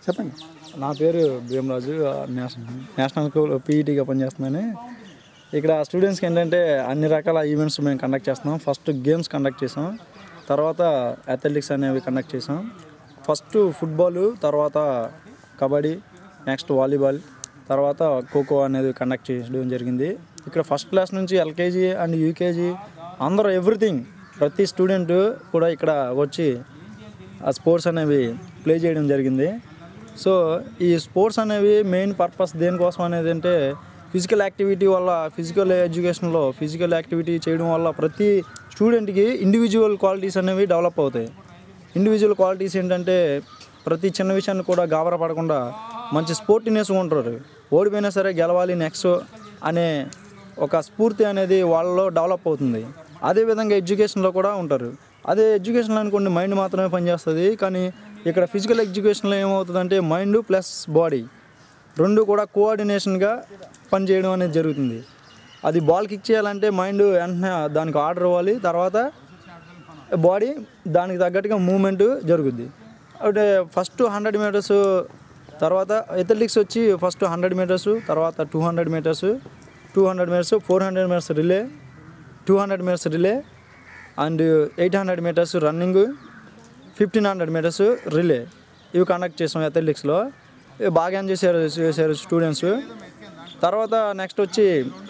చెప్పండి నా పేరు భీమరాజు నేషనల్ నేషనల్ పీఈటీగా పనిచేస్తున్నాను ఇక్కడ స్టూడెంట్స్కి ఏంటంటే అన్ని రకాల ఈవెంట్స్ మేము కండక్ట్ చేస్తున్నాం ఫస్ట్ గేమ్స్ కండక్ట్ చేసాం తర్వాత అథ్లెటిక్స్ అనేవి కండక్ట్ చేసాం ఫస్ట్ ఫుట్బాల్ తర్వాత కబడ్డీ నెక్స్ట్ వాలీబాల్ తర్వాత ఖోఖో అనేది కండక్ట్ చేయడం జరిగింది ఇక్కడ ఫస్ట్ క్లాస్ నుంచి ఎల్కేజీ అండ్ యూకేజీ అందరూ ఎవ్రీథింగ్ ప్రతి స్టూడెంట్ కూడా ఇక్కడ వచ్చి ఆ స్పోర్ట్స్ అనేవి ప్లే చేయడం జరిగింది సో ఈ స్పోర్ట్స్ అనేవి మెయిన్ పర్పస్ దేనికోసం అనేది అంటే ఫిజికల్ యాక్టివిటీ వల్ల ఫిజికల్ ఎడ్యుకేషన్లో ఫిజికల్ యాక్టివిటీ చేయడం వల్ల ప్రతి స్టూడెంట్కి ఇండివిజువల్ క్వాలిటీస్ అనేవి డెవలప్ అవుతాయి ఇండివిజువల్ క్వాలిటీస్ ఏంటంటే ప్రతి చిన్న విషయాన్ని కూడా గాబరా పడకుండా మంచి స్పోర్టినెస్ ఉంటారు ఓడిపోయినా సరే గెలవాలి నెక్స్ట్ అనే ఒక స్ఫూర్తి అనేది వాళ్ళలో డెవలప్ అవుతుంది అదేవిధంగా ఎడ్యుకేషన్లో కూడా ఉంటారు అదే ఎడ్యుకేషన్లో అనుకోండి మైండ్ మాత్రమే పనిచేస్తుంది కానీ ఇక్కడ ఫిజికల్ ఎడ్యుకేషన్లో ఏమవుతుందంటే మైండ్ ప్లస్ బాడీ రెండు కూడా కోఆర్డినేషన్గా పనిచేయడం అనేది జరుగుతుంది అది బాల్ కిక్ చేయాలంటే మైండ్ వెంటనే దానికి ఆర్డర్ ఇవ్వాలి తర్వాత బాడీ దానికి తగ్గట్టుగా మూమెంట్ జరుగుద్ది అంటే ఫస్ట్ హండ్రెడ్ మీటర్స్ తర్వాత అథ్లెటిక్స్ వచ్చి ఫస్ట్ హండ్రెడ్ మీటర్స్ తర్వాత two hundred metres two hundred metres four hundred metres relay two hundred metres relay and eight hundred metres running fifteen hundred metres relay ఇవి conduct చేసాం అథ్లెటిక్స్లో ఇవి బాగా enjoy చేశారు చేశారు స్టూడెంట్స్ తర్వాత నెక్స్ట్ వచ్చి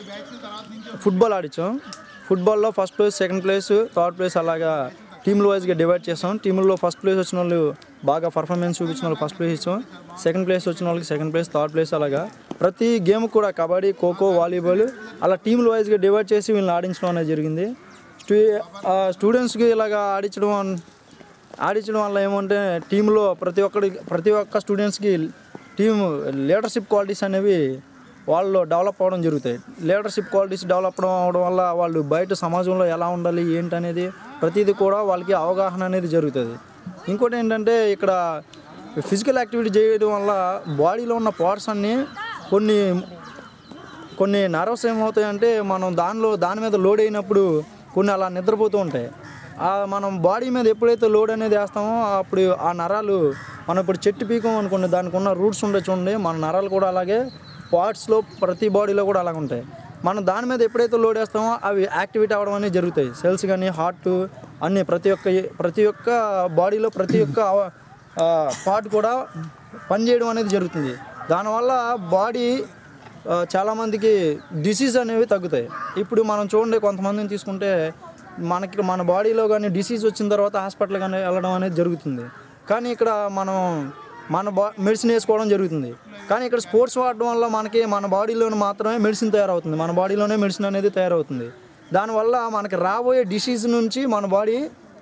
ఫుట్బాల్ ఆడించాం ఫుట్బాల్లో first place second place third place అలాగా టీంల వైజ్గా డివైడ్ చేసాం టీంలో ఫస్ట్ ప్లేస్ వచ్చిన వాళ్ళు బాగా పర్ఫార్మెన్స్ చూపించిన వాళ్ళు ఫస్ట్ ప్లేస్ ఇచ్చాం సెకండ్ ప్లేస్ వచ్చిన వాళ్ళకి సెకండ్ ప్లేస్ థర్డ్ ప్లేస్ అలాగా ప్రతి గేమ్ కూడా కబడ్డీ ఖోఖో వాలీబాల్ అలా టీంల వైజ్గా డివైడ్ చేసి వీళ్ళని ఆడించడం అనేది జరిగింది స్టూ ఆ స్టూడెంట్స్కి ఇలాగా ఆడించడం అన్- ఆడించడం వల్ల ఏమంటే టీంలో ప్రతి ఒక్కడి ప్రతి ఒక్క స్టూడెంట్స్కి టీమ్ లీడర్షిప్ క్వాలిటీస్ అనేవి వాళ్ళు డెవలప్ అవ్వడం జరుగుతాయి లీడర్షిప్ క్వాలిటీస్ డెవలప్ అవడం వల్ల వాళ్ళు బయట సమాజంలో ఎలా ఉండాలి ఏంటి అనేది ప్రతిదీ కూడా వాళ్ళకి అవగాహన అనేది జరుగుతుంది ఇంకోటి ఏంటంటే ఇక్కడ ఫిజికల్ యాక్టివిటీ చేయడం వల్ల బాడీలో ఉన్న పార్ట్స్ అన్నీ కొన్ని కొన్ని నర్వస్ ఏమవుతాయంటే మనం దానిలో దాని మీద లోడ్ అయినప్పుడు కొన్ని అలా నిద్రపోతూ ఉంటాయి ఆ మనం బాడీ మీద ఎప్పుడైతే లోడ్ అనేది వేస్తామో అప్పుడు ఆ నరాలు మనం ఇప్పుడు చెట్టు పీకం అనుకోండి దానికి ఉన్న రూట్స్ ఉండే చూడండి మన నరాలు కూడా అలాగే పార్ట్స్లో ప్రతి బాడీలో కూడా అలాగ ఉంటాయి మనం దాని మీద ఎప్పుడైతే లోడ్ వేస్తామో అవి యాక్టివేట్ అవ్వడం అనేది జరుగుతాయి సెల్స్ కానీ హార్ట్ అన్ని ప్రతి ఒక్క ప్రతి ఒక్క బాడీలో ప్రతి ఒక్క పార్ట్ కూడా పనిచేయడం అనేది జరుగుతుంది దానివల్ల బాడీ ఆ, చాలామందికి డిసీజ్ అనేవి తగ్గుతాయి ఇప్పుడు మనం చూడండి కొంతమందిని తీసుకుంటే మనకి మన బాడీలో కానీ డిసీజ్ వచ్చిన తర్వాత హాస్పిటల్ కానీ వెళ్ళడం అనేది జరుగుతుంది కానీ ఇక్కడ మనం మన బా మెడిసిన్ వేసుకోవడం జరుగుతుంది కానీ ఇక్కడ స్పోర్ట్స్ వాడడం వల్ల మనకి మన బాడీలోనే మాత్రమే మెడిసిన్ తయారవుతుంది మన బాడీలోనే మెడిసిన్ అనేది తయారవుతుంది దానివల్ల మనకి రాబోయే డిసీజ్ నుంచి మన బాడీ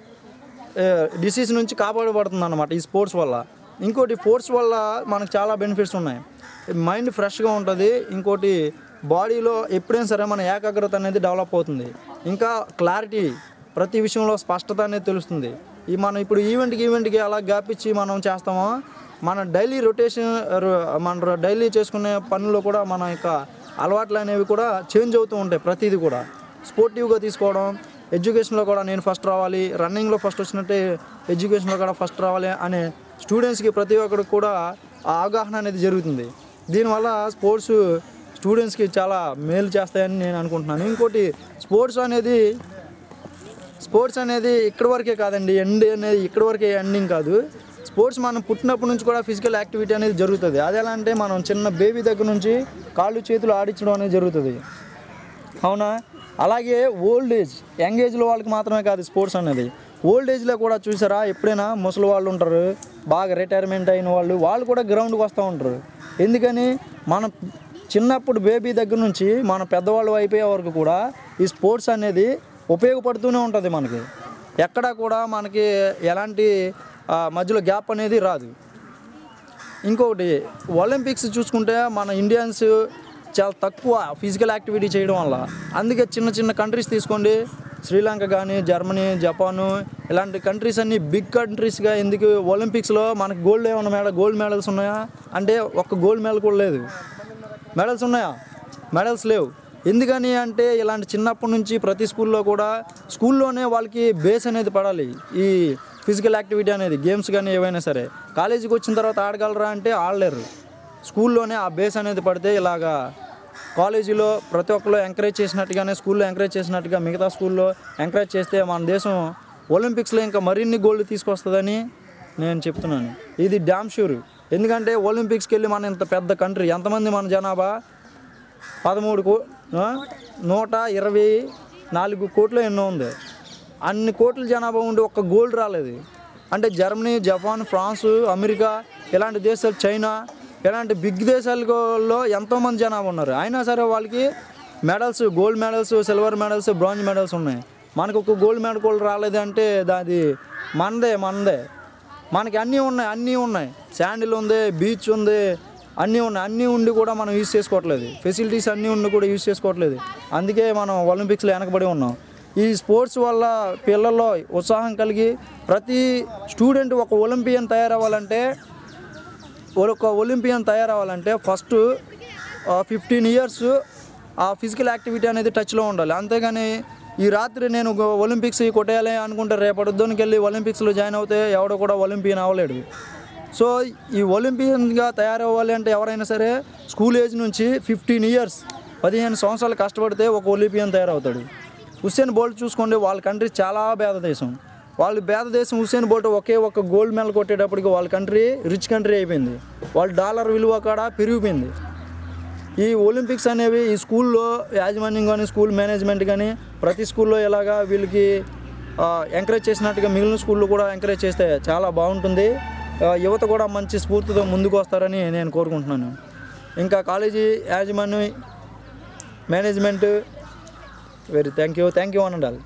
డిసీజ్ నుంచి కాపాడబడుతుంది అన్నమాట ఈ స్పోర్ట్స్ వల్ల ఇంకోటి స్పోర్ట్స్ వల్ల మనకు చాలా బెనిఫిట్స్ ఉన్నాయి మైండ్ ఫ్రెష్గా ఉంటుంది ఇంకోటి బాడీలో ఎప్పుడైనా సరే మన ఏకాగ్రత అనేది డెవలప్ అవుతుంది ఇంకా క్లారిటీ ప్రతి విషయంలో స్పష్టత అనేది తెలుస్తుంది ఈ మనం ఇప్పుడు ఈవెంట్కి ఈవెంట్కి అలా గ్యాప్ ఇచ్చి మనం చేస్తామో మన డైలీ రొటేషన్ మన డైలీ చేసుకునే పనుల్లో కూడా మన యొక్క అలవాట్లు అనేవి కూడా చేంజ్ అవుతూ ఉంటాయి ప్రతిదీ కూడా స్పోర్టివ్గా తీసుకోవడం ఎడ్యుకేషన్లో కూడా నేను ఫస్ట్ రావాలి రన్నింగ్లో ఫస్ట్ వచ్చినట్టే ఎడ్యుకేషన్లో కూడా ఫస్ట్ రావాలి అనే స్టూడెంట్స్కి ప్రతి ఒక్కరికి కూడా ఆ అవగాహన అనేది జరుగుతుంది దీనివల్ల స్పోర్ట్స్ స్టూడెంట్స్కి చాలా మేలు చేస్తాయని నేను అనుకుంటున్నాను ఇంకోటి స్పోర్ట్స్ అనేది స్పోర్ట్స్ అనేది ఇక్కడి వరకే కాదండి ఎండ్ అనేది ఇక్కడి వరకే ఎండింగ్ కాదు స్పోర్ట్స్ మనం పుట్టినప్పటి నుంచి కూడా ఫిజికల్ యాక్టివిటీ అనేది జరుగుతుంది అది ఎలా అంటే మనం చిన్న బేబీ దగ్గర నుంచి కాళ్ళు చేతులు ఆడించడం అనేది జరుగుతుంది అవునా అలాగే ఓల్డ్ ఏజ్ యంగ్ ఏజ్లో వాళ్ళకి మాత్రమే కాదు స్పోర్ట్స్ అనేది ఓల్డ్ ఏజ్లో కూడా చూసారా ఎప్పుడైనా ముసలి వాళ్ళు ఉంటారు బాగా రిటైర్మెంట్ అయిన వాళ్ళు వాళ్ళు కూడా గ్రౌండ్కి వస్తూ ఉంటారు ఎందుకని మన చిన్నప్పుడు బేబీ దగ్గర నుంచి మన పెద్దవాళ్ళు అయిపోయే వరకు కూడా ఈ స్పోర్ట్స్ అనేది ఉపయోగపడుతూనే ఉంటుంది మనకి ఎక్కడా కూడా మనకి ఎలాంటి ఆ, మధ్యలో గ్యాప్ అనేది రాదు ఇంకొకటి ఒలింపిక్స్ చూసుకుంటే మన ఇండియన్స్ చాలా తక్కువ ఫిజికల్ యాక్టివిటీ చేయడం వల్ల అందుకే చిన్న చిన్న కంట్రీస్ తీసుకోండి శ్రీలంక కానీ జర్మనీ జపాను ఇలాంటి కంట్రీస్ అన్ని బిగ్ కంట్రీస్గా ఎందుకు ఒలింపిక్స్లో మనకి గోల్డ్ ఏమన్నా మెడల్ గోల్డ్ మెడల్స్ ఉన్నాయా అంటే ఒక్క గోల్డ్ మెడల్ కూడా లేదు మెడల్స్ ఉన్నాయా మెడల్స్ లేవు ఎందుకని అంటే ఇలాంటి చిన్నప్పటి నుంచి ప్రతి స్కూల్లో కూడా స్కూల్లోనే వాళ్ళకి బేస్ అనేది పడాలి ఈ ఫిజికల్ యాక్టివిటీ అనేది గేమ్స్ కానీ ఏవైనా సరే కాలేజీకి వచ్చిన తర్వాత ఆడగలరా అంటే ఆడలేరు స్కూల్లోనే ఆ బేస్ అనేది పడితే ఇలాగా కాలేజీలో ప్రతి ఒక్కరు ఎంకరేజ్ చేసినట్టుగానే స్కూల్లో ఎంకరేజ్ చేసినట్టుగా మిగతా స్కూల్లో ఎంకరేజ్ చేస్తే మన దేశం ఒలింపిక్స్లో ఇంకా మరిన్ని గోల్డ్ తీసుకొస్తుందని నేను చెప్తున్నాను ఇది డ్యామ్ షూర్ ఎందుకంటే ఒలింపిక్స్కి వెళ్ళి మన ఇంత పెద్ద కంట్రీ ఎంతమంది మన జనాభా పదమూడు కో ఆ? నూట ఇరవై నాలుగు కోట్లు ఎన్నో ఉంది అన్ని కోట్ల జనాభా ఉండి ఒక్క గోల్డ్ రాలేదు అంటే జర్మనీ జపాన్ ఫ్రాన్స్ అమెరికా ఇలాంటి దేశాలు చైనా ఇలాంటి బిగ్ దేశాలలో ఎంతోమంది జనాభా ఉన్నారు అయినా సరే వాళ్ళకి medals gold medals silver medals bronze medals ఉన్నాయి మనకు ఒక గోల్డ్ మెడల్ కూడా రాలేదు అంటే దాది మనదే మనదే మనకి అన్నీ ఉన్నాయి అన్నీ ఉన్నాయి శాండిల్ ఉంది బీచ్ ఉంది అన్నీ ఉన్నాయి అన్నీ ఉండి కూడా మనం యూజ్ చేసుకోవట్లేదు ఫెసిలిటీస్ అన్నీ ఉండి కూడా యూజ్ చేసుకోవట్లేదు అందుకే మనం ఒలింపిక్స్లో వెనకబడి ఉన్నాం ఈ స్పోర్ట్స్ వల్ల పిల్లల్లో ఉత్సాహం కలిగి ప్రతి స్టూడెంట్ ఒక ఒలింపియన్ తయారవ్వాలంటే ఒక ఒలింపియన్ తయారవ్వాలంటే ఫస్ట్ ఫిఫ్టీన్ ఇయర్స్ ఆ ఫిజికల్ యాక్టివిటీ అనేది టచ్లో ఉండాలి అంతేగాని ఈ రాత్రి నేను ఒక ఒలింపిక్స్ కొట్టేయాలి అనుకుంటే రేపటి వెళ్ళి ఒలింపిక్స్లో జాయిన్ అవుతే ఎవడో కూడా ఒలింపియన్ అవ్వలేడు సో ఈ ఒలింపియన్గా తయారవ్వాలి అంటే ఎవరైనా సరే స్కూల్ ఏజ్ నుంచి ఫిఫ్టీన్ ఇయర్స్ పదిహేను సంవత్సరాలు కష్టపడితే ఒక ఒలింపియన్ తయారవుతాడు హుస్సేన్ బోల్ట్ చూసుకోండి వాళ్ళ కంట్రీ చాలా పేద దేశం వాళ్ళు పేద దేశం హుస్సేన్ బోల్ట్ ఒకే ఒక గోల్డ్ మెడల్ కొట్టేటప్పటికి వాళ్ళ కంట్రీ రిచ్ కంట్రీ అయిపోయింది వాళ్ళ డాలర్ విలువ కూడా పెరిగిపోయింది ఈ ఒలింపిక్స్ అనేవి ఈ స్కూల్లో యాజమాన్యం కానీ స్కూల్ మేనేజ్మెంట్ కానీ ప్రతి స్కూల్లో ఇలాగా వీళ్ళకి ఎంకరేజ్ చేసినట్టుగా మిగిలిన స్కూల్లో కూడా ఎంకరేజ్ చేస్తే చాలా బాగుంటుంది ఆ, యువత కూడా మంచి స్ఫూర్తితో ముందుకు వస్తారని నేను కోరుకుంటున్నాను ఇంకా కాలేజీ యాజమాన్యం management very thank you thank you అనండాలి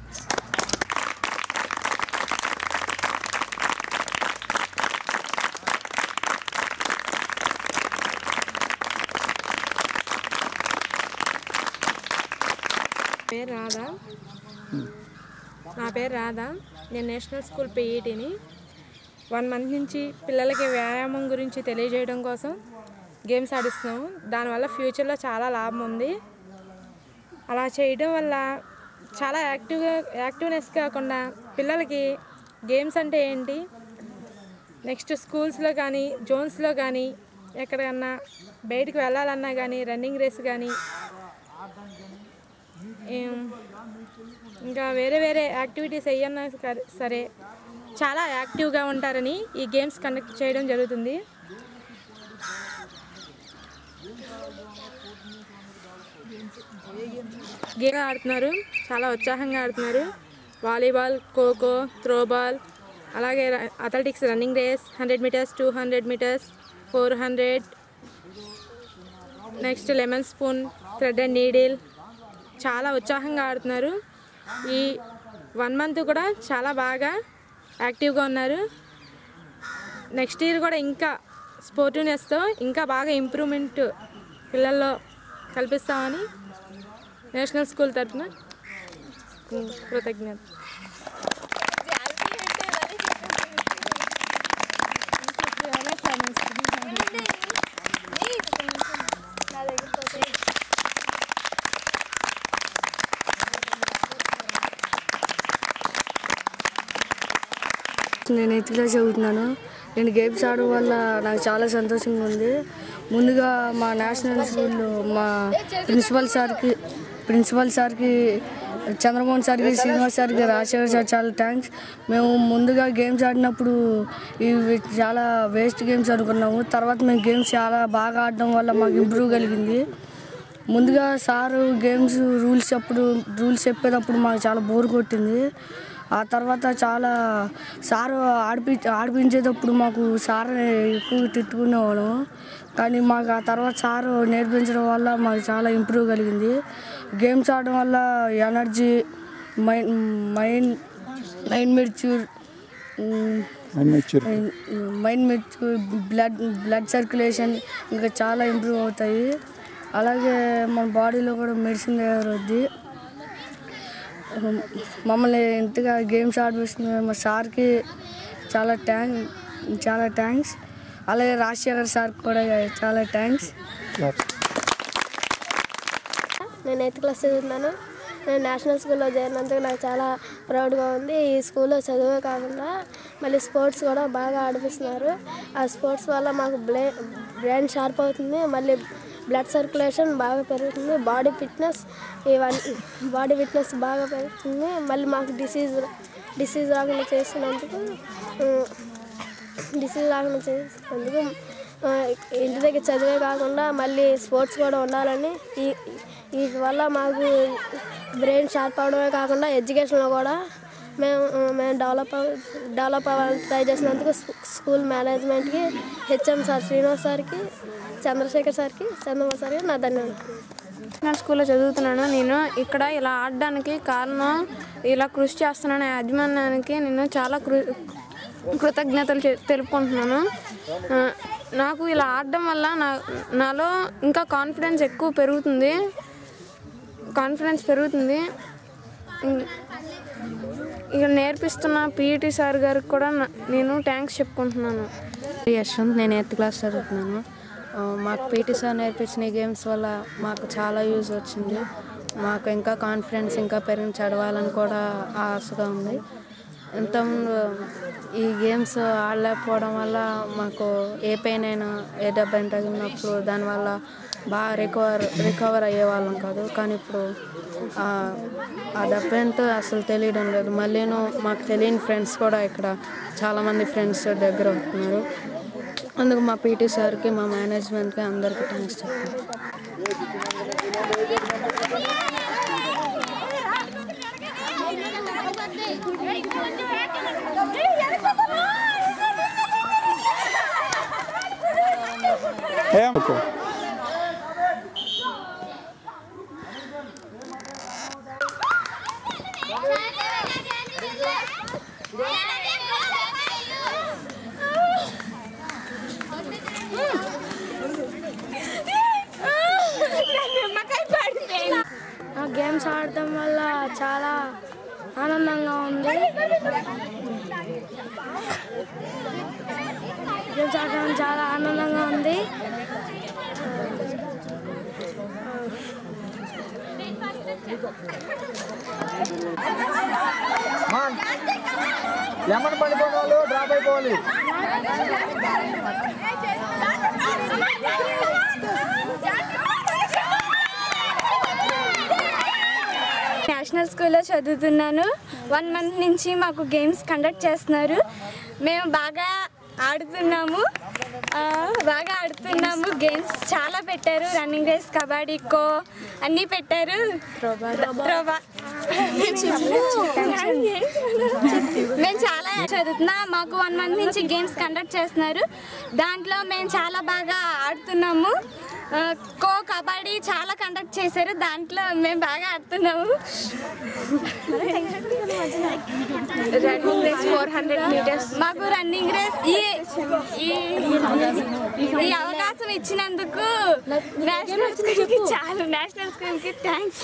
పేరు రాధా నా పేరు రాధా నేను నేషనల్ స్కూల్ పీఈటీని వన్ మంత్ నుంచి పిల్లలకి వ్యాయామం గురించి తెలియజేయడం కోసం గేమ్స్ ఆడిస్తున్నాము దానివల్ల ఫ్యూచర్లో చాలా లాభం ఉంది అలా చేయడం వల్ల చాలా యాక్టివ్గా యాక్టివ్నెస్ కాకుండా పిల్లలకి గేమ్స్ అంటే ఏంటి నెక్స్ట్ స్కూల్స్లో కానీ జోన్స్లో కానీ ఎక్కడికన్నా బయటికి వెళ్ళాలన్నా కానీ రన్నింగ్ రేస్ కానీ ఏం, ఇంకా వేరే వేరే యాక్టివిటీస్ అయ్యన్నా సరే- సరే చాలా యాక్టివ్గా ఉంటారని ఈ గేమ్స్ కండక్ట్ చేయడం జరుగుతుంది గేమ్ ఆడుతున్నారు చాలా ఉత్సాహంగా ఆడుతున్నారు వాలీబాల్ ఖోఖో త్రోబాల్ అలాగే athletics running race hundred metres two hundred metres four hundred next lemon spoon thread and needle చాలా ఉత్సాహంగా ఆడుతున్నారు ఈ వన్ మంత్ కూడా చాలా బాగా యాక్టివ్గా ఉన్నారు నెక్స్ట్ ఇయర్ కూడా ఇంకా స్పోర్టివ్నెస్తో ఇంకా బాగా ఇంప్రూవ్మెంట్ పిల్లల్లో కల్పిస్తామని నేషనల్ స్కూల్ తరఫున కృతజ్ఞత నేను ఎయిత్ క్లాస్ చదువుతున్నాను నేను గేమ్స్ ఆడడం వల్ల నాకు చాలా సంతోషంగా ఉంది ముందుగా మా నేషనల్ స్కూల్లో మా ప్రిన్సిపల్ సార్కి ప్రిన్సిపల్ సార్కి చంద్రమోహన్ సార్కి శ్రీనివాస్ సార్కి రాజశేఖర్ సార్ చాలా థ్యాంక్స్ మేము ముందుగా గేమ్స్ ఆడినప్పుడు ఇవి చాలా వేస్ట్ గేమ్స్ అనుకున్నాము తర్వాత మేము గేమ్స్ చాలా బాగా ఆడడం వల్ల మాకు ఇంప్రూవ్ కలిగింది ముందుగా సారు గేమ్స్ రూల్స్ అప్పుడు రూల్స్ చెప్పేటప్పుడు మాకు చాలా బోర్ కొట్టింది ఆ తర్వాత చాలా సారు ఆడిపి ఆడిపించేటప్పుడు మాకు సార్ ఎక్కువ తిట్టుకునేవాళ్ళం కానీ మాకు ఆ తర్వాత సారు నేర్పించడం వల్ల మాకు చాలా ఇంప్రూవ్ కలిగింది గేమ్స్ ఆడడం వల్ల energy mind mind mind mature mind mature blood blood circulation ఇంకా చాలా ఇంప్రూవ్ అవుతాయి అలాగే మన బాడీలో కూడా మెడిసిన్ తయారవుద్ది మమ్మల్ని ఇంతగా గేమ్స్ ఆడిపిస్తున్న మా సార్కి చాలా థ్యాంక్ చాలా థ్యాంక్స్ అలాగే రాజశేఖర్ సార్ కూడా చాలా థ్యాంక్స్ నేను ఎయిత్ క్లాస్ చదువుతున్నాను నేను నేషనల్ స్కూల్లో చేరినందుకు నాకు చాలా ప్రౌడ్గా ఉంది ఈ స్కూల్లో చదువే కాకుండా మళ్ళీ స్పోర్ట్స్ కూడా బాగా ఆడిపిస్తున్నారు ఆ స్పోర్ట్స్ వల్ల మాకు బ్లే బ్రెయిన్ షార్ప్ అవుతుంది మళ్ళీ బ్లడ్ సర్క్యులేషన్ బాగా పెరుగుతుంది బాడీ ఫిట్నెస్ ఇవన్నీ బాడీ ఫిట్నెస్ బాగా పెరుగుతుంది మళ్ళీ మాకు డిసీజ్ డిసీజ్ రాకుండా చేసినందుకు డిసీజ్ రాకుండా చేసినందుకు ఆ, ఇంటి దగ్గర చదివే కాకుండా మళ్ళీ స్పోర్ట్స్ కూడా ఉండాలని ఈ ఈ వల్ల మాకు బ్రెయిన్ షార్ప్ అవడమే కాకుండా ఎడ్యుకేషన్లో కూడా మేము మేము డెవలప్ అవ డెవలప్ అవ్వాలని ట్రై చేసినందుకు స్కూ- స్కూల్ మేనేజ్మెంట్కి హెచ్ఎం సార్ శ్రీనివాస్ సార్కి చంద్రశేఖర్ సార్కి చంద్రబాబు సార్కి నా ధన్యవాదాలు నేను స్కూల్లో చదువుతున్నాను నేను ఇక్కడ ఇలా ఆడడానికి కారణం ఇలా కృషి చేస్తున్నాను యాజమాన్యానికి నేను చాలా కృ కృతజ్ఞతలు చె- తెలుపుకుంటున్నాను ఆ, నాకు ఇలా ఆడడం వల్ల నా నాలో ఇంకా కాన్ఫిడెన్స్ ఎక్కువ పెరుగుతుంది కాన్ఫిడెన్స్ పెరుగుతుంది ఇం- ఇక్కడ నేర్పిస్తున్న పీఈటీ సార్ గారికి కూడా నా- నేను థ్యాంక్స్ చెప్పుకుంటున్నాను యశ్వంత్ నేను ఎయిత్ క్లాస్ చదువుతున్నాను ఆ, మాకు పీటీ సార్ నేర్పించిన ఈ గేమ్స్ వల్ల మాకు చాలా యూజ్ వచ్చింది మాకు ఇంకా కాన్ఫిడెన్స్ ఇంకా పెరిగి చదవాలని కూడా ఆశగా ఉంది ఇంతకుముందు ఈ గేమ్స్ ఆడలేకపోవడం వల్ల మాకు ఏ పెయిన్ అయినా ఏ దెబ్బ అయినా తగిలినప్పుడు దానివల్ల బాగా రికవర్ రికవర్ అయ్యేవాళ్ళం కాదు కానీ ఇప్పుడు ఆ ఆ దెబ్బ ఏంటో అసలు తెలియడం లేదు మళ్ళీను మాకు తెలియని ఫ్రెండ్స్ కూడా ఇక్కడ చాలామంది ఫ్రెండ్స్ దగ్గర అవుతున్నారు అందుకు మా పీటీ సార్కి మా మేనేజ్మెంట్కి అందరికీ థ్యాంక్స్ చెప్తాను ఏం ఆ గేమ్స్ ఆడటం వల్ల చాలా ఆనందంగా ఉంది గేమ్స్ ఆడటం చాలా ఆనందంగా ఉంది ఏమని పడిపోయిన వాళ్ళు డ్రాప్ అయిపోవాలి నేషనల్ స్కూల్లో చదువుతున్నాను వన్ మంత్ నుంచి మాకు గేమ్స్ కండక్ట్ చేస్తున్నారు మేము బాగా ఆడుతున్నాము ఆ, బాగా ఆడుతున్నాము గేమ్స్ చాలా పెట్టారు రన్నింగ్ రేస్ కబడ్డీ ఖో అన్నీ పెట్టారు త్రోబా. మేము చాలా చదువుతున్నా మాకు వన్ మంత్ నుంచి గేమ్స్ కండక్ట్ చేస్తున్నారు దాంట్లో మేము చాలా బాగా ఆడుతున్నాము ఆ, ఖో కబడ్డీ చాలా కండక్ట్ చేశారు దాంట్లో మేము బాగా ఆడుతున్నాము running race four hundred metres మాకు రన్నింగ్ రేస్ ఈ ఈ- ఈ అవకాశం ఇచ్చినందుకు నేషనల్ స్కూల్కి చాలా నేషనల్ స్కూల్కి థ్యాంక్స్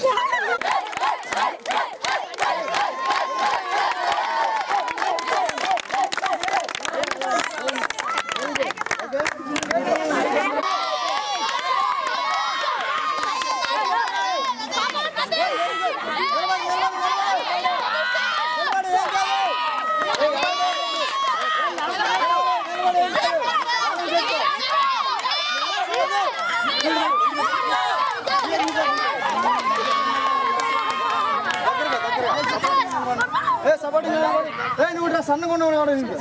ఏ సపోర్ట్ ఏ నువ్వు ఇట్లా సన్నగా ఉన్నావు వాడు నీకు.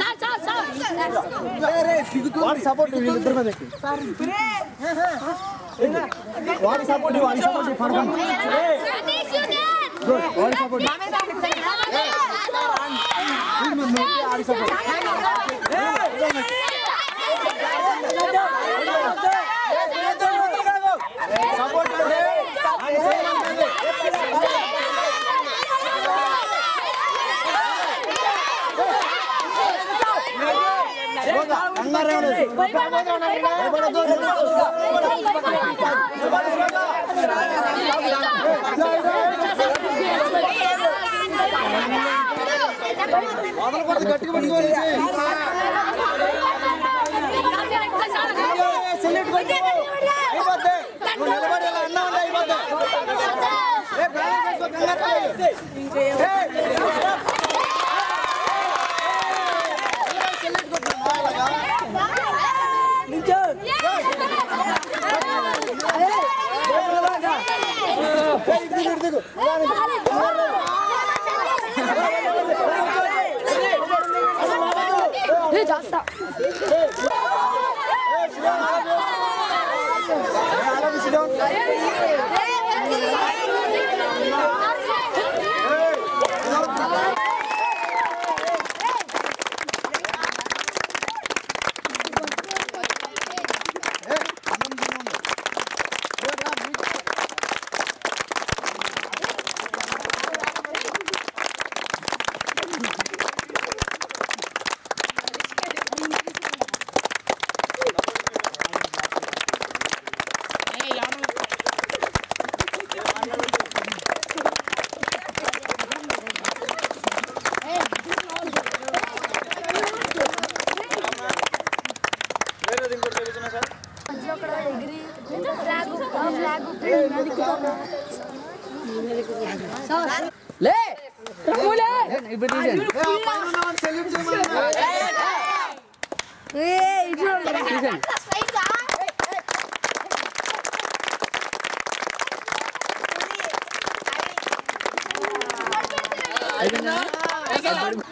వాడి సపోర్ట్ వీళ్ళిద్దరి మీద ఎక్కు. వాడి సపోర్ట్ వాడి సపోర్ట్ పడకండి వాడి సపోర్ట్ ఆడి సపోర్ట్ సపోర్ట్ అంటే ఆయన చేయమంటుంది. కంగారు ఏం లేదు. భయపడొద్దు. వదలకూడదు, గట్టిగా పట్టుకోవాలి. సెల్యూట్ కొట్టు. అయిపోద్ది. నువ్వు నిలబడి ఇలా అన్నా ఉంటే అయిపోద్ది. ఏ, బ్యాలెన్స్ చేసుకో, కంగారు పడకు. అయిపోయిందా